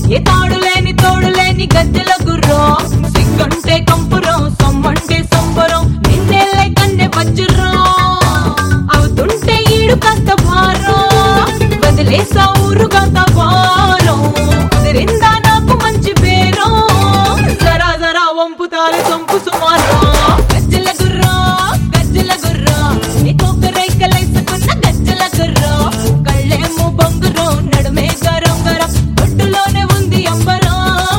ఏ తాడు లేని తోడు లేని గజ్జల గుర్రం సిగ్గంటే కంపురం సొమ్మంటే సంబరం నిన్నెల్లే కన్నె వజ్రం అవుతుంటే ఈడు కాస్త భారం వదిలేసా ఊరు కాస్త భారం కుదిరిందా నాకు మంచి పేరం జరా జరా వంపుతారు సొంపు సుమారం గజ్జల గుర్రం గజ్జల గుర్రం నీకొక రైకలేసుకున్న గజ్జల గుర్రం కళ్ళేమో బొంగురం నడుమే గరం గరం ఒడ్డులోనే ఉంది అంబరం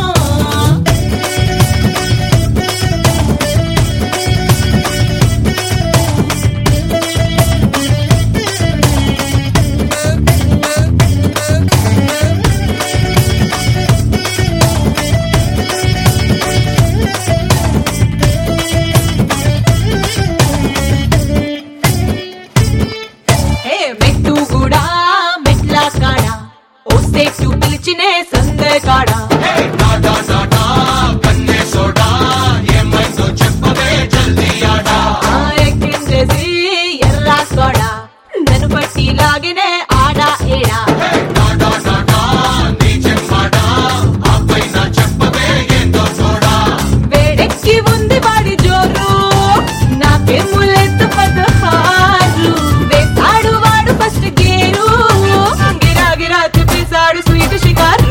హే మెట్టు కూడా మెట్ల కాడ ఓ సేటు పిలిచినే సందే కాడ టాటా టాటా కన్నే సోడా ఏమైందో చెప్పవే జల్దీ ఆడా ఆ ఎక్కించేసి ఎర్రా సోడ నన్ను పట్టి లాగినే ఆడా ఏడా టాటా టాటా నీ చెప్పాడా ఆ పైన చెప్పవే ఏందో చూడా వేడెక్కి ఉంది వాడి జోరు నాకేమో లెత్తు పదహారు వేస్తాడు వాడు ఫస్ట్ గేరు గిరా గిరా తిప్పేశాడు స్వీట్ షికారు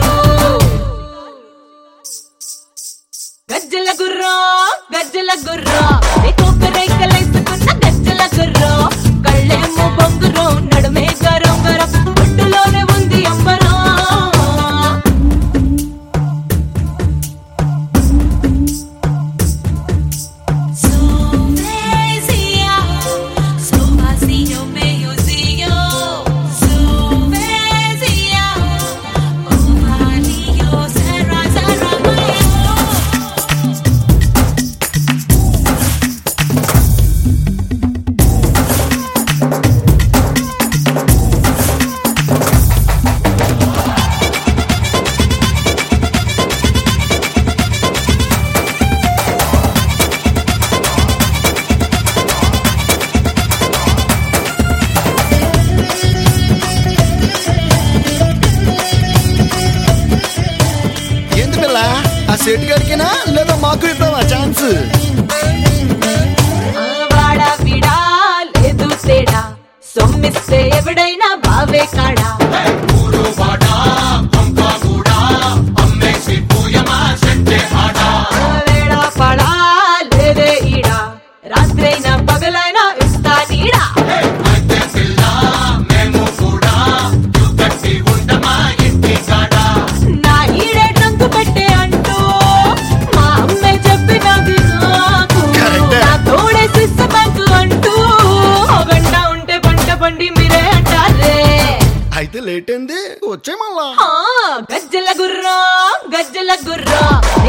గజ్జల గుర్రం గజ్జల గుర్రం నీకొక రేకలేసుకున్న గజ్జల గుర్రం కళ్ళేమో బొంగురం నడుమే గరం గరం ఒడ్డులోనే ఉంది అంబరం Suecia, su vacío medio sillo. Suecia, un anillo será, será mayo. ఏంది పిల్ల ఆ సెట్ గడికినా లేదా మాకు ఇద్దామా ఛాన్స్ ఆ వాడా విడా లేదు తేడా సొమ్మిస్తే ఎవడైనా బావే కాడా ఊరు వాడా పంకా కూడా అమ్మేసి పూయమా సెట్టే ఆడా ఆ వేడా పడా లేదే ఈడా రాత్రైనా పగలైనా ఇస్తా నీడా అయితే పిల్ల మేము కూడా చుక్కట్టి ఉండమా ఇంటి కాడా నా ఈడే ట్రంకు పెట్టే అంటూ మా అమ్మే చెప్పినది నాకు Correct. నా తోడే సిస్సు బ్యాంకు అంటూ ఓ గంట ఉంటే పంట పండి మీరే అంటారే అయితే లేట్ అయింది వచ్చే మళ్ళా ఆ, గజ్జల గుర్రం గజ్జల గుర్రం